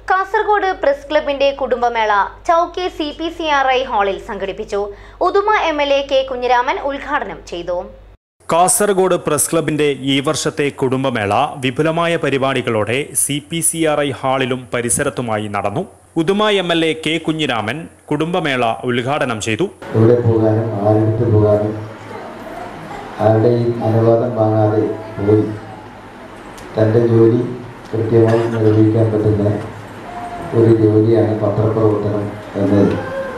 Kasaragod press ക്ലബിന്റെ കുടുംബമേള Chowki C P C R I ഹാളിൽ സംഘടിപ്പിച്ചു Uduma M L A K Kunhiraman ഉദ്ഘാടനം ചെയ്തു കാസർഗോഡ് പ്രസ് ക്ലബിന്റെ ഈ വർഷത്തെ കുടുംബമേള വിപുലമായ പരിപാടികളോടെ C P C R I ഹാളിലും പരിസരത്തുമായി നടന്നു Uduma M L A K Kunhiraman കുടുംബമേള ഉദ്ഘാടനം ചെയ്തു എവിടെ പോകാനും ആരെടുത്ത് പോകാനും ആരുടെയും അനുവാദം വാങ്ങാതെ പോയി തൻ്റെ ജോലി കൃത്യമായി നിർവഹിക്കാൻ പറ്റുന്ന ഒരു ജോലിയാണ് പത്രപ്രവർത്തനം എന്നത്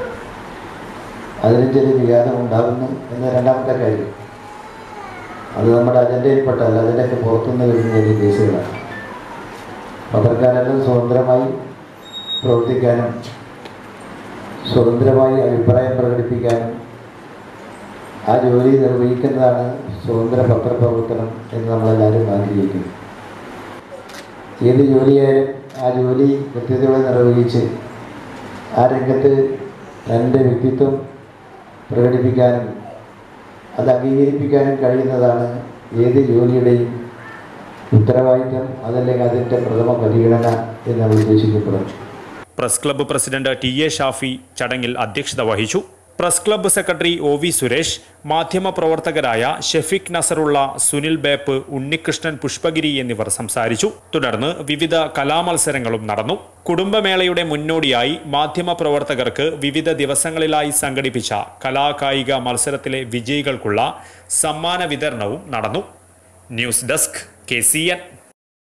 അതിന് ചില വിഘാതം ഉണ്ടാകുന്നു എന്ന രണ്ടാമത്തെ കാര്യം അത് നമ്മുടെ അജണ്ടയിൽപ്പെട്ടല്ല അതിൻ്റെയൊക്കെ പുറത്തുനിന്ന് വരുന്ന വലിയ കേസുകളാണ് പത്രക്കാരെല്ലാം സ്വതന്ത്രമായി പ്രവർത്തിക്കാനും സ്വതന്ത്രമായി അഭിപ്രായം പ്രകടിപ്പിക്കാനും ആ ജോലി നിർവഹിക്കുന്നതാണ് സ്വതന്ത്ര പത്രപ്രവർത്തനം എന്ന് നമ്മളെല്ലാവരും ആഗ്രഹിക്കുന്നു ഏത് ജോലിയായാലും ആ ജോലി കൃത്യതയോടെ നിർവഹിച്ച് ആ രംഗത്ത് തൻ്റെ വ്യക്തിത്വം പ്രകടിപ്പിക്കാനും അത് അംഗീകരിപ്പിക്കാനും കഴിയുന്നതാണ് ഏത് ജോലിയുടെയും ഉത്തരവാദിത്തം അതല്ലെങ്കിൽ അതിൻ്റെ പ്രഥമ പരിഗണന എന്ന് ഉദ്ദേശിക്കപ്പെടുന്നു press club president T A Shafi ചടങ്ങിൽ അധ്യക്ഷത വഹിച്ചു press club secretary O V Suresh മാധ്യമപ്രവർത്തകരായ ഷെഫിക് നസറുള്ള സുനിൽ ബേപ്പ് ഉണ്ണികൃഷ്ണൻ പുഷ്പഗിരി എന്നിവർ സംസാരിച്ചു തുടർന്ന് വിവിധ കലാമത്സരങ്ങളും നടന്നു കുടുംബമേളയുടെ മുന്നോടിയായി മാധ്യമപ്രവർത്തകർക്ക് വിവിധ ദിവസങ്ങളിലായി സംഘടിപ്പിച്ച കലാകായിക മത്സരത്തിലെ വിജയികൾക്കുള്ള സമ്മാന വിതരണവും നടന്നു news desk K C N